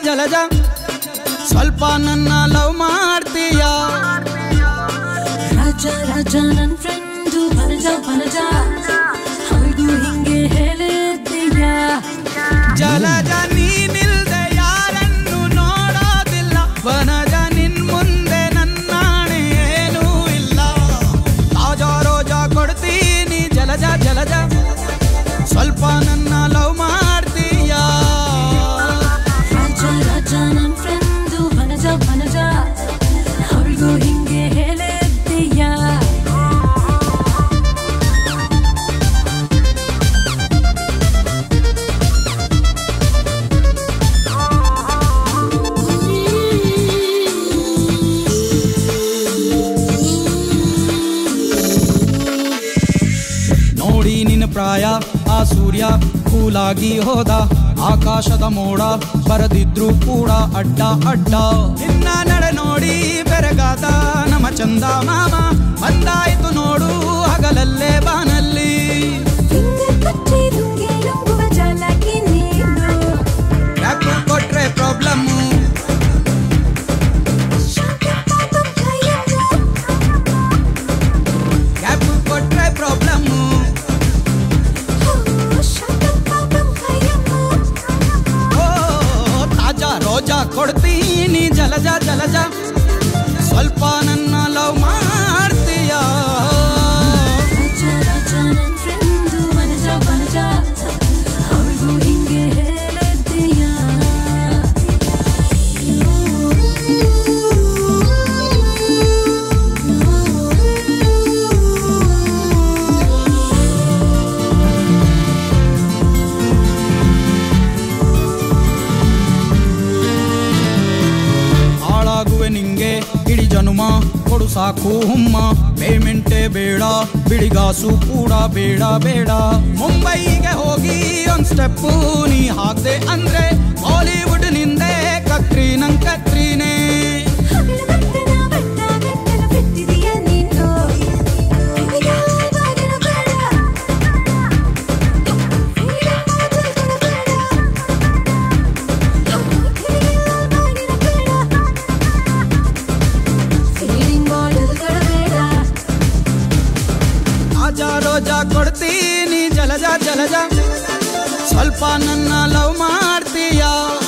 ಜಲಜ ಸ್ವಲ್ಪ ನನ್ನ ಲವ್ ಮಾಡ್ತೀಯಾ ರಾಜ ರಾಜ ನನ್ ಫ್ರೆಂಡು ಬನಜ ಬನಜ ಹೌದು ಹಿಂಗೆ ಹೇಳಿದ್ದೀಯ ಜಲಜ ನೀನಿಲ್ದೆ ಯಾರನ್ನು ನೋಡೋದಿಲ್ಲ ವನಜ ನಿನ್ ಮುಂದೆ ನನ್ನಾಣೆ ಏನೂ ಇಲ್ಲ ತಾಜಾ ರೋಜಾ ಕೊಡ್ತೀನಿ ಜಲಜ ಜಲಜ ಸ್ವಲ್ಪ ನನ್ನ ಲವ್ ಮಾಡ್ತೀಯಾ ರಾಜ ರಾಜ ನನ್ ಫ್ರೆಂಡು ಬನಜ ಬನಜ ಹೌದು ಹಿಂಗೆ ಹೇಳಿದ್ದೀಯ ನೋಡಿ ನಿನ್ನ ಪ್ರಾಯ ಆ ಸೂರ್ಯ ಕೂಲಾಗಿ ಹೋದ ಆಕಾಶದ ಮೋಡ ಬರದಿದ್ರು ಕೂಡ ಅಡ್ಡ ಅಡ್ಡ ನಿನ್ನ ನಡೆ ನೋಡಿ ಬೆರಗಾದ ನಮ್ಮ ಚಂದ ಮಾಮ ಬಂದಾಯ್ತು ನೋಡು ಹಗಲಲ್ಲೇ ಬಾನಲ್ಲಿ ಹಿಂದೆ ಕಟ್ಟಿ ದುಂಗೆ ನುಂಗುವ ಜಾಲಕಿ ನೀನು ಯಾಕೆ ಕೊಟ್ರೆ ಪ್ರಾಬ್ಲಮ್ಮು ಶಾಂತಪಾದಂ ಕೈಯನ್ನು ಯಾಕೆ ಕೊಟ್ರೆ ಪ್ರಾಬ್ಲಮ್ಮು ಓ ಶಾಂತಪಾದಂ ಕೈಯನ್ನು ಓ ತಾಜಾ ರೋಜಾ ಕೊಡ್ತೀನಿ ಜಲಜ ಜಲಜ ಸ್ವಲ್ಪ ನನ್ನ ಲವ್ ಮಾಡ್ತೀಯಾ ರಾಜ ರಾಜ ನನ್ ಫ್ರೆಂಡು ಬನಜ ಬನಜ ಹೌದು ಹಿಂಗೆ ಹೇಳಿದ್ದೀಯ ಹಾಳಾಗುವೆ ನಿಂಗೆ ಇಡೀ ಜನುಮ ಕೊಡು ಸಾಕು ಹುಮ್ಮ ಪೇಮೆಂಟೇ ಬೇಡ ಬಿಳಿಗಾಸು ಕೂಡ ಬೇಡ ಬೇಡ ಮುಂಬೈಗೆ ಹೋಗಿ ಒಂದ್ ಸ್ಟೆಪ್ಪು ನೀ ಹಾಕ್ದೆ ಅಂದ್ರೆ ಬಾಲಿವುಡ್ ನಿಂದೆ ಕತ್ರಿ ನಂಗ್ ಕತ್ರಿನೇ ಹಗಲ ಬೆಟ್ಟನ ಬೆಟ್ಟ ಬೆಟ್ಟನ ಬಿಟ್ಟಿದೀಯ ನೀನು ಯಾವಾಗಲೂ ಬೇಡ freedom ಮಾತುಗಳು ಬೇಡ ಯಾವಾಗಲೂ ಬೇಡ ಫೀಲಿಂಗ್ ಮಾಡಲ್ಗಳು ಬೇಡ ತಾಜಾ ರೋಜಾ ಕೊಡ್ತೀನಿ ಜಲಜ ಜಲಜ ಸ್ವಲ್ಪ ನನ್ನ ಲವ್ ಮಾಡ್ತೀಯಾ